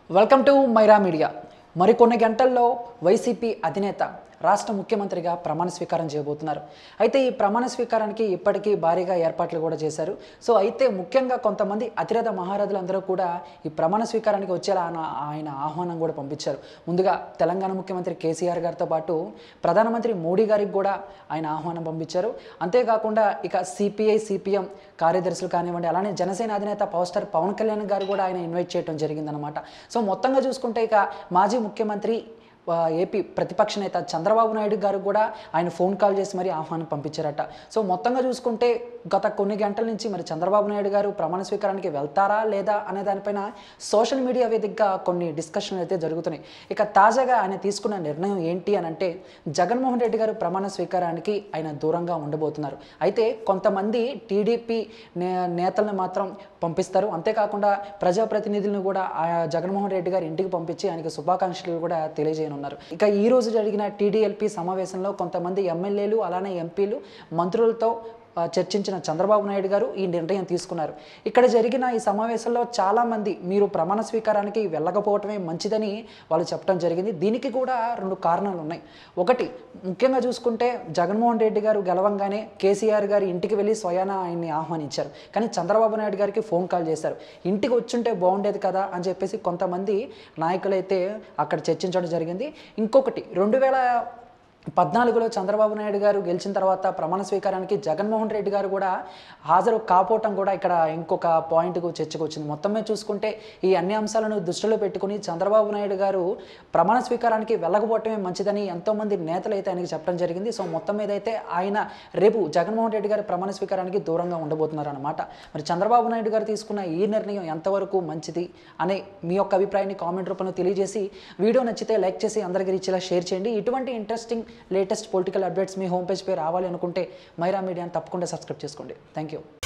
welcome to Myra media మరికొన్ని గంటల్లో YCP అధినేత రాష్ట్ర ముఖ్యమంత్రిగా ప్రమాణ స్వీకారం చేయబోతున్నారు అయితే ఈ ప్రమాణ స్వీకారానికి ఇప్పటికీ భారీగా ఏర్పాట్లు కూడా చేశారు సో అయితే ముఖ్యంగా కొంతమంది అతిరథ మహారథులందరూ కూడా ఈ ప్రమాణ స్వీకారానికి వచ్చేలా ఆయన ఆయన ఆహ్వానం కూడా పంపించారు ముందుగా తెలంగాణ ముఖ్యమంత్రి కేసీఆర్ గారితో పాటు ప్రధానమంత్రి మోడీ గారికి కూడా ఆయన ఆహ్వానం పంపించారు అంతేకాకుండా ఇక సిపిఐ సిపిఎం కార్యదర్శులు కానివ్వండి అలానే జనసేన అధినేత పవర్ స్టార్ పవన్ కళ్యాణ్ గారు కూడా ఆయన ఇన్వైట్ చేయడం జరిగిందనమాట సో మొత్తంగా చూసుకుంటే ఇక మాజీ ముఖ్యమంత్రి ఆ, ఏపీ ప్రతిపక్ష నేత చంద్రబాబు నాయుడు గారు కూడా ఆయన ఫోన్ కాల్ చేసి మరి ఆహ్వానం పంపించారట సో మొత్తంగా చూసుకుంటే గత కొన్ని గంటల నుంచి మరి చంద్రబాబు నాయుడు గారు ప్రమాణ స్వీకారానికి వెళ్తారా లేదా అనే దానిపైన సోషల్ మీడియా వేదికగా కొన్ని డిస్కషన్లు అయితే జరుగుతున్నాయి ఇక తాజాగా ఆయన తీసుకున్న నిర్ణయం ఏంటి అని అంటే జగన్మోహన్ రెడ్డి గారు ప్రమాణ స్వీకారానికి ఆయన దూరంగా ఉండబోతున్నారు అయితే కొంతమంది టీడీపీ నే నేతలను మాత్రం పంపిస్తారు అంతేకాకుండా ప్రజాప్రతినిధులను కూడా ఆ జగన్మోహన్ రెడ్డి గారి ఇంటికి పంపించి ఆయనకి శుభాకాంక్షలు కూడా తెలియజేయనున్నారు ఇక ఈ రోజు జరిగిన టీడీఎల్పీ సమావేశంలో కొంతమంది ఎమ్మెల్యేలు అలానే ఎంపీలు మంత్రులతో ఆ, చర్చించిన చంద్రబాబు నాయుడు గారు ఈ నిర్ణయం తీసుకున్నారు ఇక్కడ జరిగిన ఈ సమావేశంలో చాలామంది మీరు ప్రమాణ స్వీకారానికి వెళ్ళకపోవటమే మంచిదని వాళ్ళు చెప్పడం జరిగింది దీనికి కూడా రెండు కారణాలు ఉన్నాయి ఒకటి ముఖ్యంగా చూసుకుంటే జగన్మోహన్ రెడ్డి గారు గెలవంగానే కేసీఆర్ గారి ఇంటికి వెళ్ళి స్వయాన ఆయన్ని ఆహ్వానించారు కానీ చంద్రబాబు నాయుడు గారికి ఫోన్ కాల్ చేశారు ఇంటికి వచ్చుంటే బాగుండేది కదా అని చెప్పేసి కొంతమంది నాయకులైతే అక్కడ చర్చించడం జరిగింది ఇంకొకటి రెండు వేల పద్నాలుగులో చంద్రబాబు నాయుడు గారు గెలిచిన తర్వాత ప్రమాణ స్వీకారానికి జగన్మోహన్ రెడ్డి గారు కూడా హాజరు కాపోవటం కూడా ఇక్కడ ఇంకొక పాయింట్కు చర్చకు వచ్చింది మొత్తం మీద చూసుకుంటే ఈ అన్ని అంశాలను దృష్టిలో పెట్టుకుని చంద్రబాబు నాయుడు గారు ప్రమాణ స్వీకారానికి వెళ్ళకపోవటమే మంచిదని ఎంతోమంది నేతలు అయితే ఆయనకి చెప్పడం జరిగింది సో మొత్తం మీద అయితే ఆయన రేపు జగన్మోహన్ రెడ్డి గారి ప్రమాణ స్వీకారానికి దూరంగా ఉండబోతున్నారు అనమాట మరి చంద్రబాబు నాయుడు గారు తీసుకున్న ఈ నిర్ణయం ఎంతవరకు మంచిది అనే మీ యొక్క అభిప్రాయాన్ని కామెంట్ రూపంలో తెలియజేసి వీడియో నచ్చితే లైక్ చేసి అందరికీ రీచ్లా షేర్ చేయండి ఇటువంటి ఇంట్రెస్టింగ్ లేటెస్ట్ పొలిటికల్ అప్డేట్స్ మీ హోమ్ పేజ్ పై రావాలి అనుకుంటే మైరా మీడియాని తప్పకుండా సబ్స్క్రైబ్ చేసుకోండి థ్యాంక్ యూ